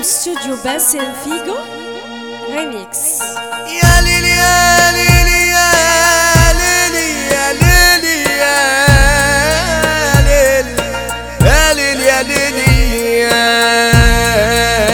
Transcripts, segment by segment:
studio Bassem Figo Remix يا ليلي يا ليلي يا ليلي يا ليلي يا ليلي يا ليلي يا ليلي يا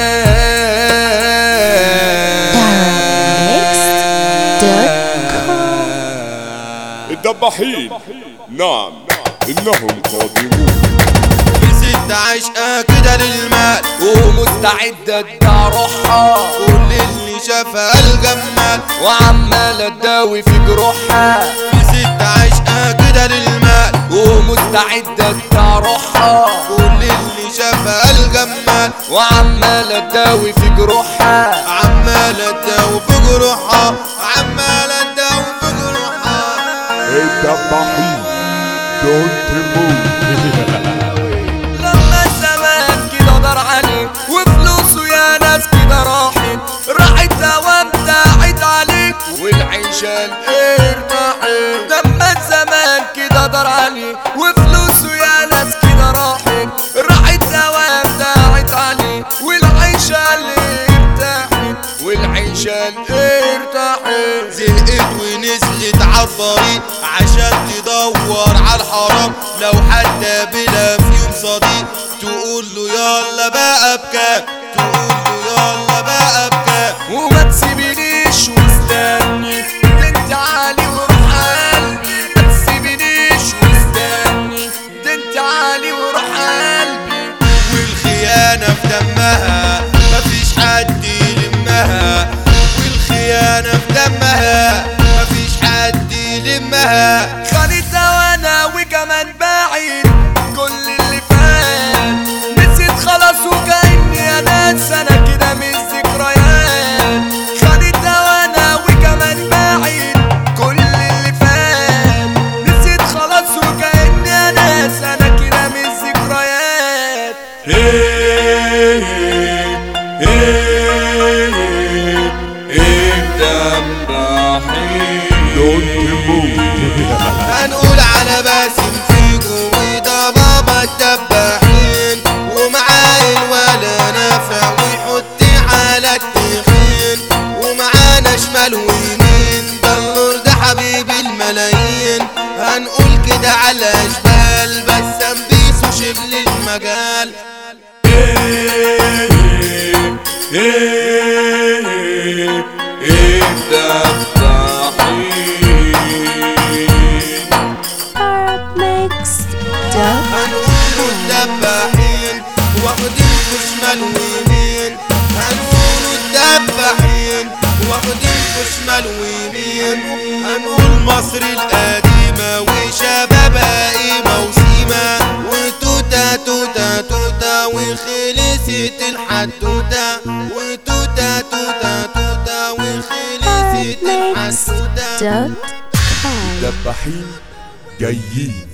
الدباحين نعم إنهم قادمون ست عشقة كده للمال ومستعدة ادع روحها كل اللي شافها الجمال وعمالة تداوي في جروحها ست عشقة كده للمال ومستعدة ادع روحها كل اللي شافها الجمال وعمالة تداوي في جروحها عمالة تداوي في جروحها عمالة تداوي في جروحها الدباحين دونت موف لما الزمان كده دار عليك وفلوسه يا ناس كده راحت راحت دوام داعت عليك والعيشة ارتاحت لما الزمان كده دار عليك وفلوسه يا ناس كده راحت راحت دوام داعت عليك والعيشة ارتاحت والعيشة ارتاحت زهقت ونزلت عالطريق عشان تدور عالحرام لو حتى بلا في يوم صديق تقول له يلا بقى بكام تقول له يلا بقى بكام وما تسيبنيش واستني ده انت عالي وروح قلبي ما تسيبنيش واستني ده انت عالي وروح قلبي والخيانة في دمها مفيش حد يلمها والخيانة في دمها مفيش حد يلمها خانتها وانا وكمان باعت كل اللي فات نسيت خلاص وكأني انا انا كده من الذكريات خانتها وانا وكمان باعت كل اللي فات نسيت خلاص وكأني انا انا كده من الذكريات دونت موف هنقول على باسم فيجو وده بابا الدباحين ومعاه الولا نافع ويحط على التخين ومعانا شمال ويمين ده النور ده حبيب الملايين هنقول كده على جبال بس بيسو شبل المجال هنقولوا الدباحين واخدين في شمال ويمين هنقولوا الدباحين واخدين في شمال ويمين هنقول مصر القديمة وشبابها قيمة وسيمة وتوتة توتة توتة وخلصت الحدوتة وتوتة توتة توتة وخلصت الحدوتة Dot com. دباحين جايين